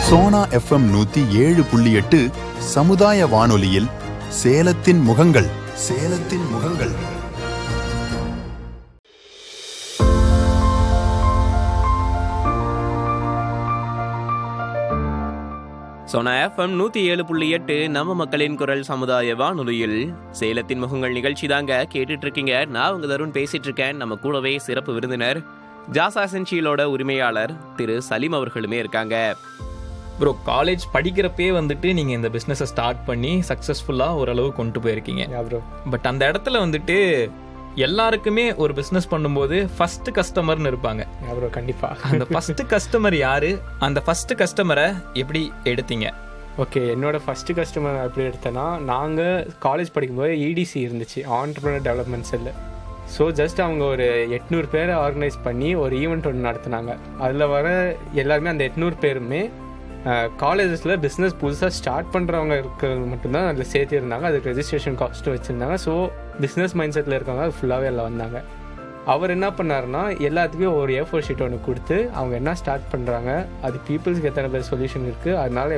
Sona FM நூத்தி ஏழு புள்ளி எட்டு சமுதாய வானொலியில் சேலத்தின் முகங்கள் சேலத்தின் முகங்கள் சோனா எஃப்எம் நூத்தி ஏழு புள்ளி எட்டு நம்ம மக்களின் குரல் சமுதாய வானொலியில் சேலத்தின் முகங்கள் நிகழ்ச்சி தாங்க கேட்டுட்டு இருக்கீங்க நான் உங்க தருண் பேசிட்டு இருக்கேன் நம்ம கூடவே சிறப்பு விருந்தினர் ஜாசா சென்சியலோட உரிமையாளர் திரு சலீம் அவர்களுமே இருக்காங்க ப்ரோ காலேஜ் படிக்கிறப்பே வந்துட்டு நீங்கள் இந்த பிஸ்னஸை ஸ்டார்ட் பண்ணி சக்ஸஸ்ஃபுல்லாக ஓரளவு கொண்டு போயிருக்கீங்க ப்ரோ பட் அந்த இடத்துல வந்துட்டு எல்லாருக்குமே ஒரு பிஸ்னஸ் பண்ணும்போது ஃபர்ஸ்ட் கஸ்டமர்னு இருப்பாங்க ப்ரோ கண்டிப்பா அந்த ஃபர்ஸ்ட் கஸ்டமர் யாரு அந்த ஃபர்ஸ்ட் கஸ்டமரை எப்படி எடுத்தீங்க ஓகே என்னோட ஃபர்ஸ்ட் கஸ்டமர் எப்படி எடுத்தேன்னா நாங்கள் காலேஜ் படிக்கும்போது இடிசி இருந்துச்சு entrepreneur development cell so just அவங்க ஒரு எட்நூறு பேரை ஆர்கனைஸ் பண்ணி ஒரு ஈவெண்ட் ஒன்று நடத்துனாங்க அதில் வர எல்லாருமே அந்த எட்நூறு பேருமே காலேஜஸில் பிஸ்னஸ் புதுசாக ஸ்டார்ட் பண்ணுறவங்க இருக்கிறது மட்டும்தான் அதில் சேர்த்திருந்தாங்க அதுக்கு ரெஜிஸ்ட்ரேஷன் காஸ்ட்டும் வச்சுருந்தாங்க ஸோ பிஸ்னஸ் மைண்ட் செட்டில் இருக்கவங்க அது ஃபுல்லாகவே எல்லாம் வந்தாங்க அவர் என்ன பண்ணாருன்னா எல்லாத்துக்கும் ஒரு ஏ ஃபோர் ஷீட் ஒன்று கொடுத்து அவங்க என்ன ஸ்டார்ட் பண்ணுறாங்க அது பீப்புள்ஸ்க்கு எத்தனை பேர் சொல்யூஷன் இருக்குது அதனால